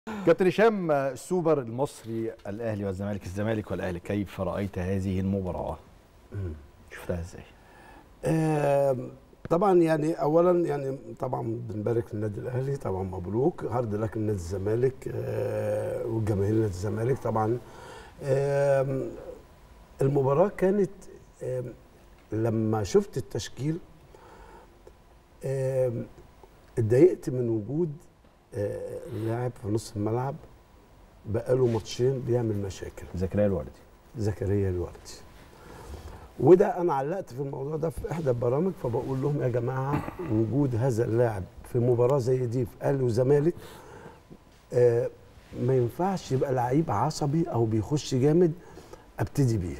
كابتن هشام السوبر المصري الاهلي والزمالك الزمالك والاهلي كيف رايت هذه المباراه؟ شفتها ازاي؟ آم، طبعا يعني اولا يعني طبعا بنبارك للنادي الاهلي طبعا مبروك هارد لك لنادي الزمالك آه، وجماهير نادي الزمالك طبعا آم، المباراه كانت آم، لما شفت التشكيل آم، اتضايقت من وجود آه، لاعب في نص الملعب بقاله ماتشين بيعمل مشاكل زكريا الوردي زكريا الوردي وده انا علقت في الموضوع ده في احدى البرامج فبقول لهم يا جماعه وجود هذا اللاعب في مباراه زي دي في اهلي وزمالك آه ما ينفعش يبقى لعيب عصبي او بيخش جامد ابتدي بيه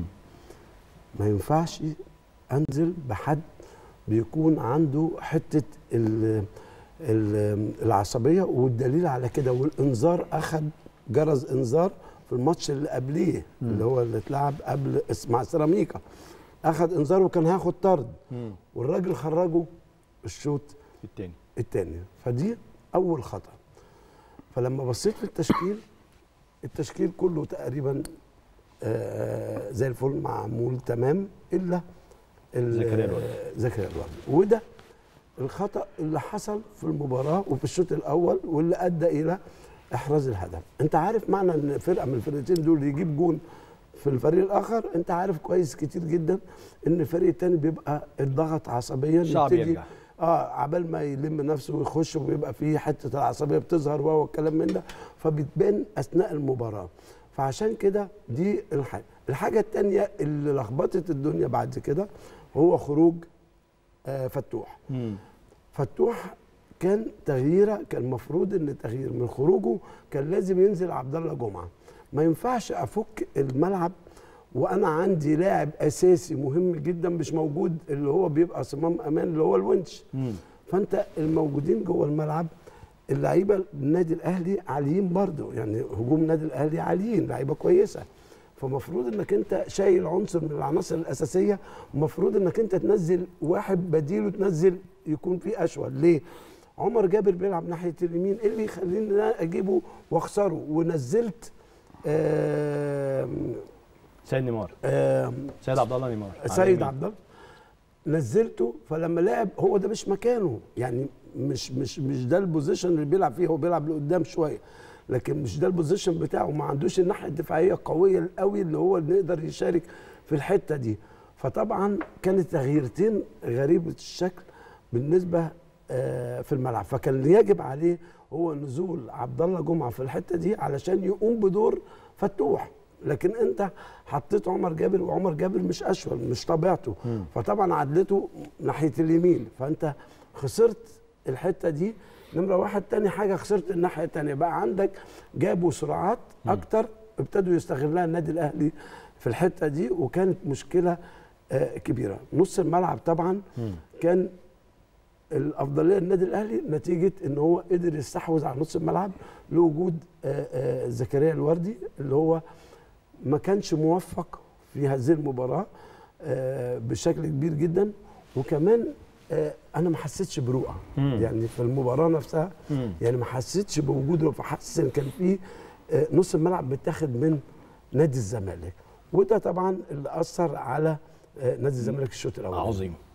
ما ينفعش انزل بحد بيكون عنده حته ال ال العصبيه والدليل على كده والانذار اخذ جرس انذار في الماتش اللي قبليه اللي هو اللي اتلعب قبل مع سيراميكا اخذ انذار وكان هياخد طرد والراجل خرجه الشوط الثاني الثاني فدي اول خطا فلما بصيت في التشكيل التشكيل كله تقريبا آه، زي الفل معمول تمام الا ال- زكريا الوردي. آه، زكريا الوردي وده الخطا اللي حصل في المباراه وفي الشوط الاول واللي ادى الى احراز الهدف انت عارف معنى ان فرقه من الفرقتين دول يجيب جون في الفريق الاخر انت عارف كويس كتير جدا ان الفريق التاني بيبقى الضغط عصبيا صعب يبتدي- يرجع. اه عبال ما يلم نفسه ويخش وبيبقى فيه حته العصبيه بتظهر وهو الكلام من ده فبتبان اثناء المباراه فعشان كده دي الحاجه الحاجه الثانيه اللي لخبطت الدنيا بعد كده هو خروج آه فتوح فتوح كان تغييره كان المفروض ان تغيير من خروجه كان لازم ينزل عبد الله جمعه ما ينفعش افك الملعب وانا عندي لاعب اساسي مهم جدا مش موجود اللي هو بيبقى صمام امان اللي هو الونش فانت الموجودين جوه الملعب اللعيبه النادي الاهلي عاليين برضو يعني هجوم النادي الاهلي عاليين لعيبه كويسه فمفروض انك انت شايل عنصر من العناصر الاساسيه المفروض انك انت تنزل واحد بديله تنزل يكون فيه اشول ليه عمر جابر بيلعب ناحيه اليمين ايه اللي يخليني أنا اجيبه واخسره ونزلت آم سيد نيمار آم سيد عبد الله نيمار على سيد اليمين. عبد الله نزلته فلما لعب هو ده مش مكانه يعني مش مش مش ده البوزيشن اللي بيلعب فيه هو بيلعب لقدام شويه لكن مش ده البوزيشن بتاعه ما عندوش الناحيه الدفاعيه قويه قوي اللي هو اللي يقدر يشارك في الحته دي فطبعا كانت تغييرتين غريبه الشكل بالنسبه آه، في الملعب فكان يجب عليه هو نزول عبد الله جمعه في الحته دي علشان يقوم بدور فتوح لكن انت حطيت عمر جابر وعمر جابر مش اشول مش طبيعته فطبعا عدلته ناحيه اليمين فانت خسرت الحته دي نمره واحد تاني حاجه خسرت الناحيه التانيه بقى عندك جابوا سرعات اكتر ابتدوا يستغلها النادي الاهلي في الحته دي وكانت مشكله آه، كبيره نص الملعب طبعا كان الافضليه للنادي الاهلي نتيجه ان هو قدر يستحوذ على نص الملعب لوجود آه، آه، زكريا الوردي اللي هو ما كانش موفق في هذه المباراه آه، بشكل كبير جدا وكمان آه، انا ما حسيتش برؤى مم. يعني في المباراه نفسها مم. يعني ما حسيتش بوجوده فحاسس ان كان في آه، نص الملعب متاخد من نادي الزمالك وده طبعا اللي اثر على آه، نادي الزمالك الشوط الاول عظيم